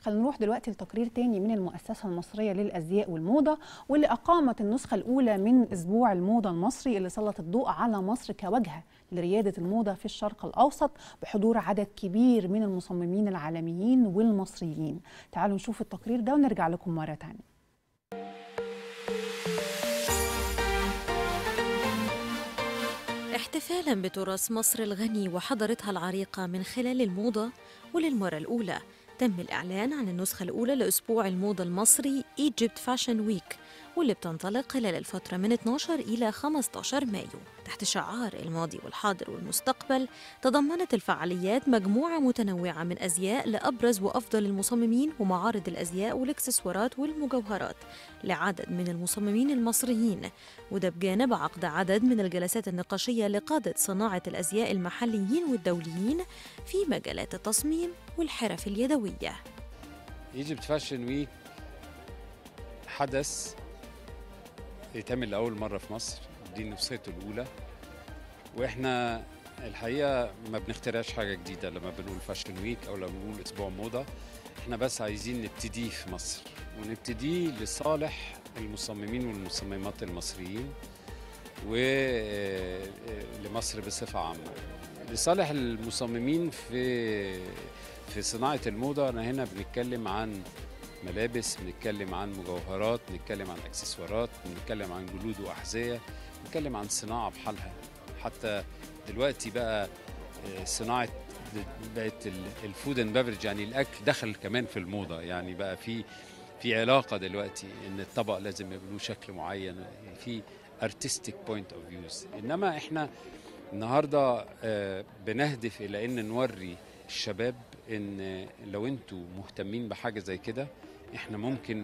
خلينا نروح دلوقتي لتقرير تاني من المؤسسة المصرية للأزياء والموضة واللي أقامت النسخة الأولى من أسبوع الموضة المصري اللي سلط الضوء على مصر كوجهة لريادة الموضة في الشرق الأوسط بحضور عدد كبير من المصممين العالميين والمصريين تعالوا نشوف التقرير ده ونرجع لكم مرة تانية احتفالا بتراث مصر الغني وحضارتها العريقة من خلال الموضة وللمرة الأولى تم الإعلان عن النسخة الأولى لأسبوع الموضة المصري Egypt Fashion Week واللي بتنطلق خلال الفترة من 12 إلى 15 مايو تحت شعار الماضي والحاضر والمستقبل تضمنت الفعاليات مجموعة متنوعة من أزياء لأبرز وأفضل المصممين ومعارض الأزياء والإكسسوارات والمجوهرات لعدد من المصممين المصريين وده بجانب عقد عدد من الجلسات النقاشية لقادة صناعة الأزياء المحليين والدوليين في مجالات التصميم والحرف اليدوية ايجيبت فاشن ويك حدث يتعمل لأول مرة في مصر دي نسخته الأولى وإحنا الحقيقة ما بنخترعش حاجة جديدة لما بنقول فاشن ويك أو لما بنقول أسبوع موضة إحنا بس عايزين نبتديه في مصر ونبتديه لصالح المصممين والمصممات المصريين ولمصر بصفة عامة لصالح المصممين في في صناعة الموضة أنا هنا بنتكلم عن ملابس بنتكلم عن مجوهرات بنتكلم عن اكسسوارات بنتكلم عن جلود واحذيه بنتكلم عن صناعه بحالها حتى دلوقتي بقى صناعه بقت الفود اند بافرج يعني الاكل دخل كمان في الموضه يعني بقى في في علاقه دلوقتي ان الطبق لازم يبقى له شكل معين في ارتستيك بوينت اوف فيوز انما احنا النهارده بنهدف الى ان نوري الشباب ان لو انتوا مهتمين بحاجه زي كده احنا ممكن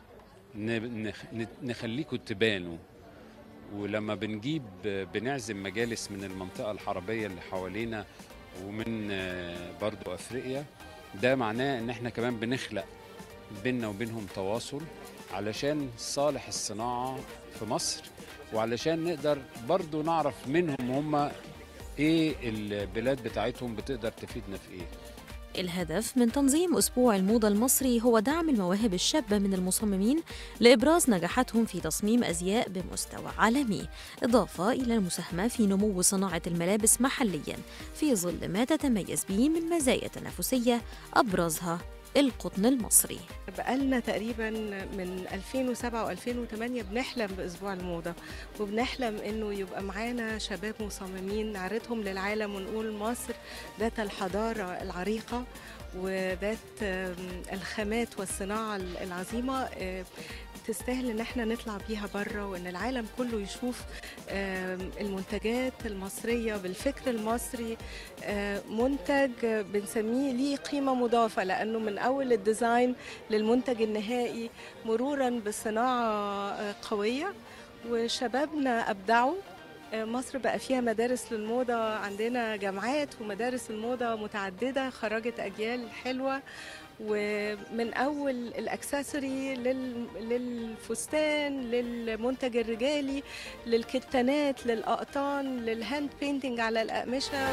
نخليكم تبانوا ولما بنجيب بنعزم مجالس من المنطقه الحربيه اللي حوالينا ومن برضو افريقيا ده معناه ان احنا كمان بنخلق بيننا وبينهم تواصل علشان صالح الصناعه في مصر وعلشان نقدر برضو نعرف منهم هم ايه البلاد بتاعتهم بتقدر تفيدنا في ايه الهدف من تنظيم أسبوع الموضة المصري هو دعم المواهب الشابة من المصممين لإبراز نجاحاتهم في تصميم أزياء بمستوى عالمي إضافة إلى المساهمة في نمو صناعة الملابس محلياً في ظل ما تتميز به من مزايا تنافسية أبرزها القطن المصري بقالنا تقريبا من 2007 و2008 بنحلم باسبوع الموضه وبنحلم انه يبقى معانا شباب مصممين نعرضهم للعالم ونقول مصر ذات الحضاره العريقه وذات الخامات والصناعه العظيمه تستاهل ان احنا نطلع بيها بره وان العالم كله يشوف المنتجات المصريه بالفكر المصري منتج بنسميه ليه قيمه مضافه لانه من اول الديزاين للمنتج النهائي مرورا بصناعه قويه وشبابنا ابدعوا مصر بقى فيها مدارس للموضة عندنا جامعات ومدارس الموضة متعددة خرجت أجيال حلوة ومن اول الاكسسوري للفستان للمنتج الرجالي للكتانات للاقطان للهاند بينتنج على الاقمشه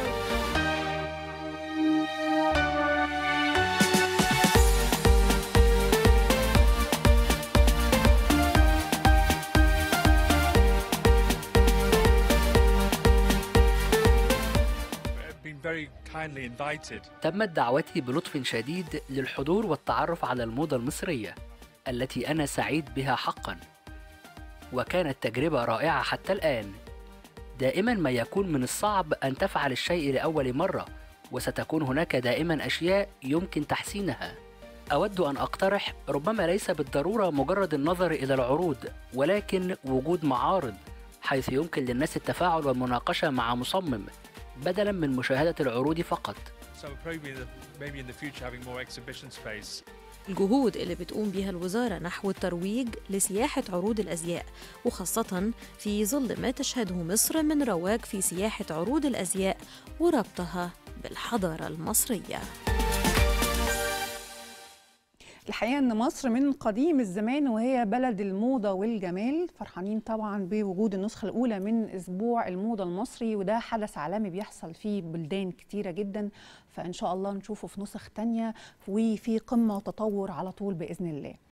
تمت دعوتي بلطف شديد للحضور والتعرف على الموضة المصرية التي أنا سعيد بها حقا وكانت تجربة رائعة حتى الآن دائما ما يكون من الصعب أن تفعل الشيء لأول مرة وستكون هناك دائما أشياء يمكن تحسينها أود أن أقترح ربما ليس بالضرورة مجرد النظر إلى العروض ولكن وجود معارض حيث يمكن للناس التفاعل والمناقشة مع مصمم بدلا من مشاهدة العروض فقط. الجهود اللي بتقوم بها الوزارة نحو الترويج لسياحة عروض الأزياء وخاصة في ظل ما تشهده مصر من رواج في سياحة عروض الأزياء وربطها بالحضارة المصرية. الحقيقه ان مصر من قديم الزمان وهي بلد الموضه والجمال فرحانين طبعا بوجود النسخه الاولى من اسبوع الموضه المصري وده حدث عالمي بيحصل في بلدان كتيره جدا فان شاء الله نشوفه في نسخ تانية وفي قمه وتطور على طول باذن الله